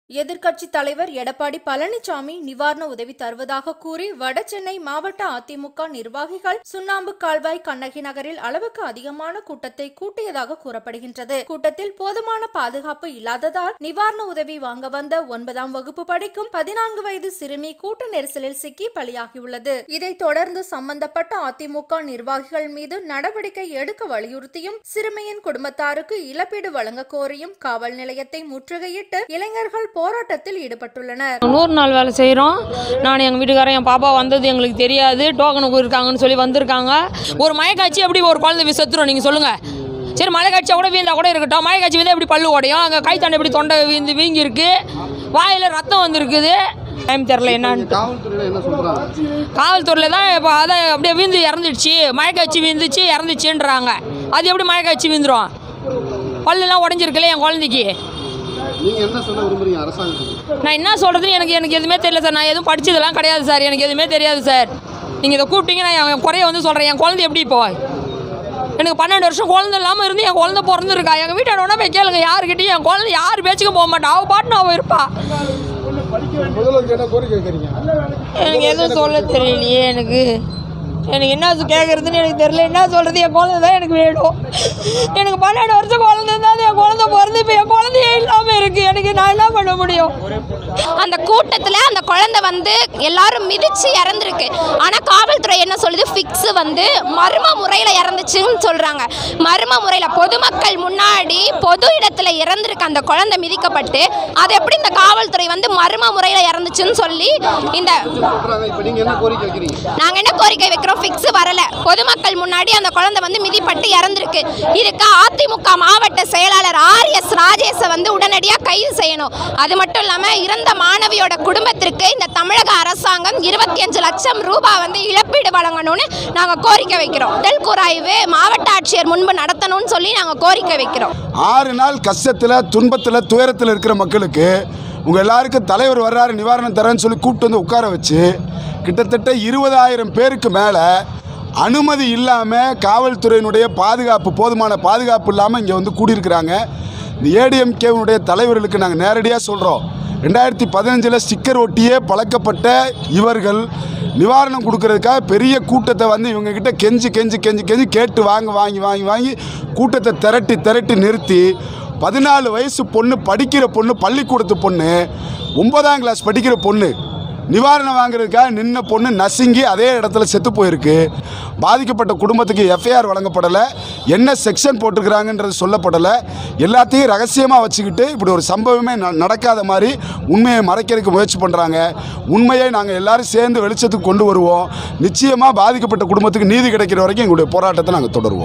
எதிர்க்கட்சித் தலைவர் எடப்பாடி பழனிசாமி நிவாரண உதவி தருவதாக கூறி வடசென்னை மாவட்ட அதிமுக நிர்வாகிகள் சுண்ணாம்பு கால்வாய் கண்ணகி நகரில் அளவுக்கு அதிகமான கூட்டத்தை கூட்டியதாக கூறப்படுகின்றது கூட்டத்தில் போதுமான பாதுகாப்பு இல்லாததால் நிவாரண உதவி வாங்க வந்த ஒன்பதாம் வகுப்பு படிக்கும் பதினான்கு வயது சிறுமி கூட்ட நெரிசலில் சிக்கி பலியாகியுள்ளது இதைத் தொடர்ந்து சம்பந்தப்பட்ட அதிமுக நிர்வாகிகள் மீது நடவடிக்கை எடுக்க வலியுறுத்தியும் சிறுமியின் குடும்பத்தாருக்கு இழப்பீடு வழங்க கோரியும் காவல் நிலையத்தை முற்றுகையிட்டு இளைஞர்கள் போராட்டத்தில் ஈடுபட்டுள்ளனர் நூறு நாள் வேலை செய்கிறோம் நான் எங்கள் வீட்டுக்காரன் என் பாப்பா வந்தது எங்களுக்கு தெரியாது டோக்கனுக்கு இருக்காங்கன்னு சொல்லி வந்திருக்காங்க ஒரு மயக்காட்சி எப்படி ஒரு குழந்தை செத்துரும் நீங்கள் சொல்லுங்கள் சரி மழை காய்ச்சா கூட வீந்தா கூட இருக்கட்டும் மழை காய்ச்சி வீந்தா எப்படி பல்லு உடையும் அங்கே கைத்தாண்ட எப்படி தொண்டை வீந்து வீங்கி இருக்கு வாயில் ரத்தம் வந்திருக்குது டைம் தெரில என்னன்னு காவல்துறையில என்ன சொல்றாங்க காவல்துறையில் தான் இப்போ அதை அப்படியே வீந்து இறந்துடுச்சு மழைக்காய்ச்சி வீந்துச்சு இறந்துச்சுன்றாங்க அது எப்படி மழைக்காய்ச்சி வீந்துரும் பல்லுலாம் உடஞ்சிருக்குல்ல என் குழந்தைக்கு நீங்க என்ன சொல்ல விரும்புறீங்க அரசாங்கத்துக்கு நான் என்ன சொல்கிறதுன்னு எனக்கு எனக்கு எதுவுமே தெரியல சார் நான் எதுவும் படிச்சதெல்லாம் கிடையாது சார் எனக்கு எதுவுமே தெரியாது சார் நீங்கள் இதை கூப்பிட்டீங்க நான் என் குறைய வந்து சொல்கிறேன் என் குழந்தை எப்படி இப்போ எனக்கு பன்னெண்டு வருஷம் குழந்தை இல்லாமல் இருந்து என் குழந்தை பிறந்திருக்கா எங்கள் வீட்டாண்ட போய் கேளுங்க யாருக்கிட்டையும் என் குழந்தை யார் பேச்சுக்கும் போக மாட்டா அவள் பாட்டு அவள் இருப்பா முதல்வருக்கு என்ன கோரிக்கை வைக்கிறீங்க எனக்கு எதுவும் சொல்ல தெரியலையே எனக்கு எனக்கு என்ன கேட்குறதுன்னு எனக்கு தெரியல என்ன சொல்கிறது என் குழந்தை தான் எனக்கு வேணும் எனக்கு பன்னெண்டு வருஷம் குழந்தை தான் என் குழந்தை பிறந்து இப்போ என் குழந்தையே இல்லாமல் இருக்குது எனக்கு நான் என்ன பண்ண முடியும் அந்த கூட்டத்தில் அந்த குழந்தை வந்து எல்லாரும் மிதிச்சு இறந்துருக்கு ஆனால் காவல்துறை என்ன சொல்லுது ஃபிக்ஸ் வந்து மர்ம முறையில் இறந்துச்சுன்னு சொல்கிறாங்க மர்ம முறையில் பொதுமக்கள் முன்னாடி பொது இடத்துல இறந்துருக்கு அந்த குழந்தை மிதிக்கப்பட்டு அது எப்படி இந்த காவல்துறை வந்து மர்ம முறையில் இறந்துச்சுன்னு சொல்லி இந்த சொல்றாங்க இப்ப நீங்க என்ன கோரிக்கை வைக்கிறீங்க நாங்கள் என்ன கோரிக்கை வைக்கிறோம் ஃபிக்ஸ் வரல பொதுமக்கள் முன்னாடி அந்த குழந்தை வந்து மிதிப்பட்டு இறந்துருக்கு இதுக்கு அதிமுக மாவட்ட செயலாளர் ஆர் எஸ் ராஜேஷை வந்து உடனடியாக கைது செய்யணும் அது மட்டும் இல்லாமல் இறந்த மாணவியோட குடும்பத்திற்கு இந்த தமிழக அரசாங்கம் இருபத்தி அஞ்சு லட்சம் ரூபாய் வந்து இழப்பீடு வழங்கணும்னு நாங்கள் கோரிக்கை வைக்கிறோம் உடல் கூராய்வு மாவட்ட ஆட்சியர் முன்பு நடத்தணும்னு சொல்லி நாங்கள் கோரிக்கை வைக்கிறோம் ஆறு நாள் கஷ்டத்தில் துன்பத்தில் துயரத்தில் இருக்கிற மக்களுக்கு உங்கள் எல்லாருக்கும் தலைவர் வர்றாரு நிவாரணம் தரேன்னு சொல்லி கூப்பிட்டு வந்து உட்கார வச்சு கிட்டத்தட்ட இருபதாயிரம் பேருக்கு மேலே அனுமதி இல்லாமல் காவல்துறையினுடைய பாதுகாப்பு போதுமான பாதுகாப்பு இல்லாமல் இங்கே வந்து கூடியிருக்கிறாங்க இந்த ஏடிஎம்கேவுடைய தலைவர்களுக்கு நாங்கள் நேரடியாக சொல்கிறோம் ரெண்டாயிரத்தி பதினஞ்சில் ஸ்டிக்கர் ஒட்டியே பழக்கப்பட்ட இவர்கள் நிவாரணம் கொடுக்கறதுக்காக பெரிய கூட்டத்தை வந்து இவங்க கிட்ட கெஞ்சி கெஞ்சி கெஞ்சி கெஞ்சி கேட்டு வாங்க வாங்கி வாங்கி வாங்கி கூட்டத்தை திரட்டி திரட்டி நிறுத்தி பதினாலு வயசு பொண்ணு படிக்கிற பொண்ணு பள்ளிக்கூடத்து பொண்ணு ஒன்பதாம் கிளாஸ் படிக்கிற பொண்ணு நிவாரணம் வாங்குறதுக்காக நின்ன பொண்ணு நசுங்கி அதே இடத்துல செத்து போயிருக்கு பாதிக்கப்பட்ட குடும்பத்துக்கு எஃப்ஐஆர் வழங்கப்படலை என்ன செக்ஷன் போட்டிருக்கிறாங்கன்றது சொல்லப்படலை எல்லாத்தையும் ரகசியமாக வச்சுக்கிட்டு இப்படி ஒரு சம்பவமே ந- நடக்காத மாதிரி உண்மையை மறைக்கிறதுக்கு முயற்சி பண்ணுறாங்க உண்மையை நாங்கள் எல்லாரும் சேர்ந்து வெளிச்சத்துக்கு கொண்டு வருவோம் நிச்சயமாக பாதிக்கப்பட்ட குடும்பத்துக்கு நீதி கிடைக்கிற வரைக்கும் எங்களுடைய போராட்டத்தை நாங்கள் தொடருவோம்